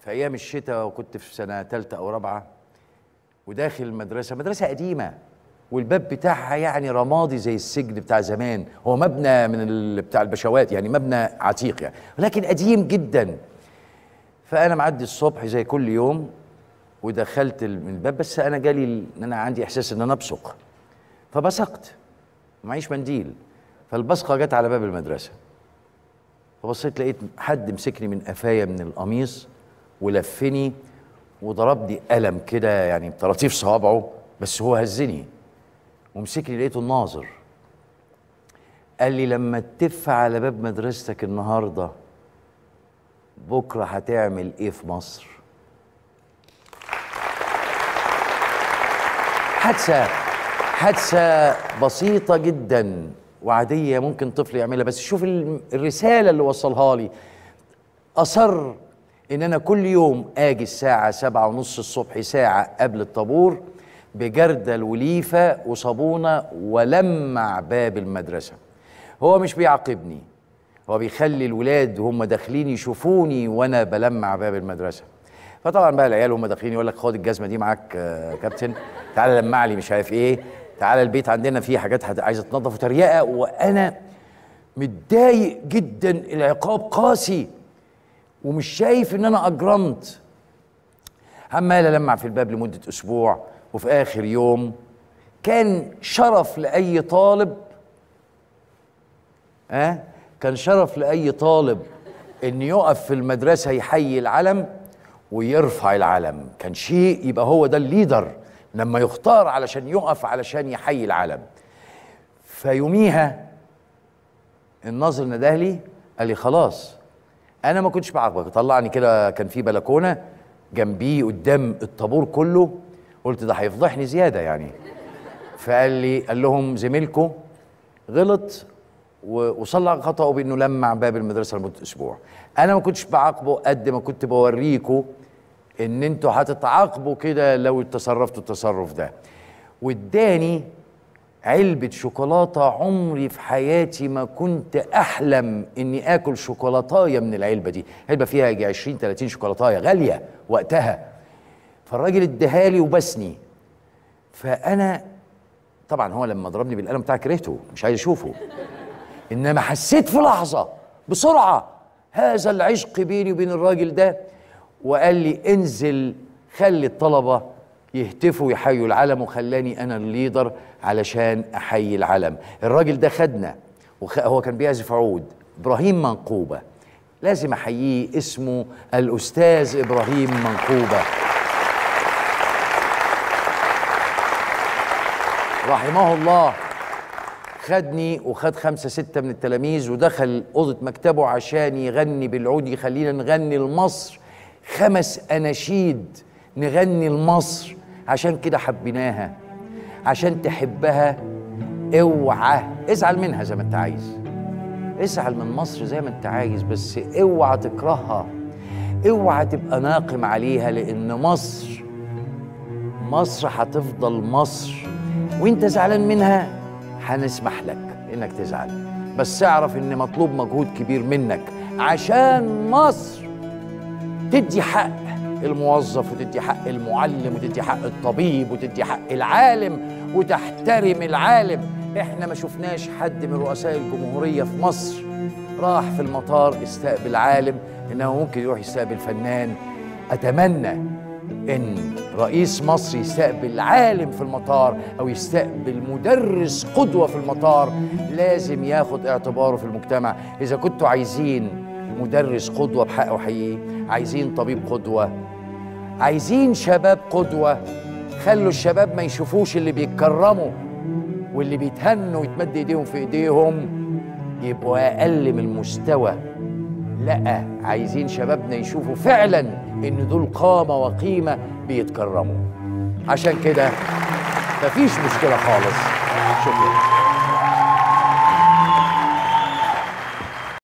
في ايام الشتاء وكنت في سنه ثالثه او رابعه وداخل المدرسه مدرسه قديمه والباب بتاعها يعني رمادي زي السجن بتاع زمان هو مبنى من ال- بتاع البشوات يعني مبنى عتيق يعني ولكن قديم جدا فانا معدي الصبح زي كل يوم ودخلت ال- من الباب بس انا جالي ال- ان انا عندي احساس ان انا ابصق فبصقت معيش منديل فالبصقه جت على باب المدرسه فبصيت لقيت حد مسكني من قفايا من القميص ولفني وضربني قلم كده يعني بطراطيف صوابعه بس هو هزني ومسكني لقيته الناظر قال لي لما تف على باب مدرستك النهارده بكره هتعمل ايه في مصر حادثه حادثه بسيطه جدا وعاديه ممكن طفل يعملها بس شوف ال- الرساله اللي وصلها لي اصر ان انا كل يوم اجي الساعه سبعة ونص الصبح ساعه قبل الطابور بجردل وليفه وصابونه ولمع باب المدرسه هو مش بيعاقبني هو بيخلي الولاد وهم داخلين يشوفوني وانا بلمع باب المدرسه فطبعا بقى العيال وهم داخلين يقول لك خد الجزمه دي معاك آه، كابتن تعالى لمع لي مش عارف ايه تعالى البيت عندنا فيه حاجات هت- عايزه تنظف وتريقه وانا متضايق جدا العقاب قاسي ومش شايف ان انا اجرمت عمال المع في الباب لمده اسبوع وفي اخر يوم كان شرف لاي طالب ها أه؟ كان شرف لاي طالب ان يقف في المدرسه يحيي العلم ويرفع العلم كان شيء يبقى هو ده الليدر لما يختار علشان يقف علشان يحيي العلم فيوميها الناظر نده لي قال لي خلاص انا ما كنتش بعاقبك طلعني كده كان في بلكونه جنبيه قدام الطابور كله قلت ده هيفضحني زياده يعني فقال لي قال لهم زميلكم غلط و- وصلح خطأه بانه لمع باب المدرسه لمده اسبوع انا ما كنتش بعاقبه قد ما كنت بوريكم ان انتوا هتتعاقبوا كده لو تصرفتوا التصرف ده واداني علبة شوكولاتة عمري في حياتي ما كنت أحلم إني آكل شوكولاتاية من العلبة دي علبة فيها يجي 20 30 شوكولاتاية غالية وقتها فالراجل اداهالي وبسني فأنا طبعا هو لما ضربني بالقلم بتاعي كرهته مش عايز أشوفه إنما حسيت في لحظة بسرعة هذا العشق بيني وبين الراجل ده وقال لي انزل خلي الطلبة يهتفوا ويحيوا العلم وخلاني انا الليدر علشان احيي العلم الراجل ده خدنا وخ... هو كان بيعزف عود ابراهيم منقوبه لازم احييه اسمه الاستاذ ابراهيم منقوبه رحمه الله خدني وخد خمسة ستة من التلاميذ ودخل أوضة مكتبه عشان يغني بالعود يخلينا نغني لمصر خمس أناشيد نغني لمصر عشان كده حبيناها عشان تحبها اوعى ازعل منها زي ما انت عايز ازعل من مصر زي ما انت عايز بس اوعى تكرهها اوعى تبقى ناقم عليها لان مصر مصر هتفضل مصر وانت زعلان منها هنسمح لك انك تزعل بس اعرف ان مطلوب مجهود كبير منك عشان مصر تدي حق الموظف وتدي حق المعلم وتدي حق الطبيب وتدي حق العالم وتحترم العالم احنا ما شفناش حد من رؤساء الجمهورية في مصر راح في المطار استقبل عالم انه ممكن يروح يستقبل فنان اتمنى ان رئيس مصر يستقبل عالم في المطار او يستقبل مدرس قدوه في المطار لازم ياخد اعتباره في المجتمع اذا كنتوا عايزين مدرس قدوه بحقه حقيقي عايزين طبيب قدوه عايزين شباب قدوه خلوا الشباب ما يشوفوش اللي بيتكرموا واللي بيتهنوا ويتمد ايديهم في ايديهم يبقوا اقل من المستوى لا عايزين شبابنا يشوفوا فعلا ان دول قامه وقيمه بيتكرموا عشان كده مفيش مشكله خالص شكرا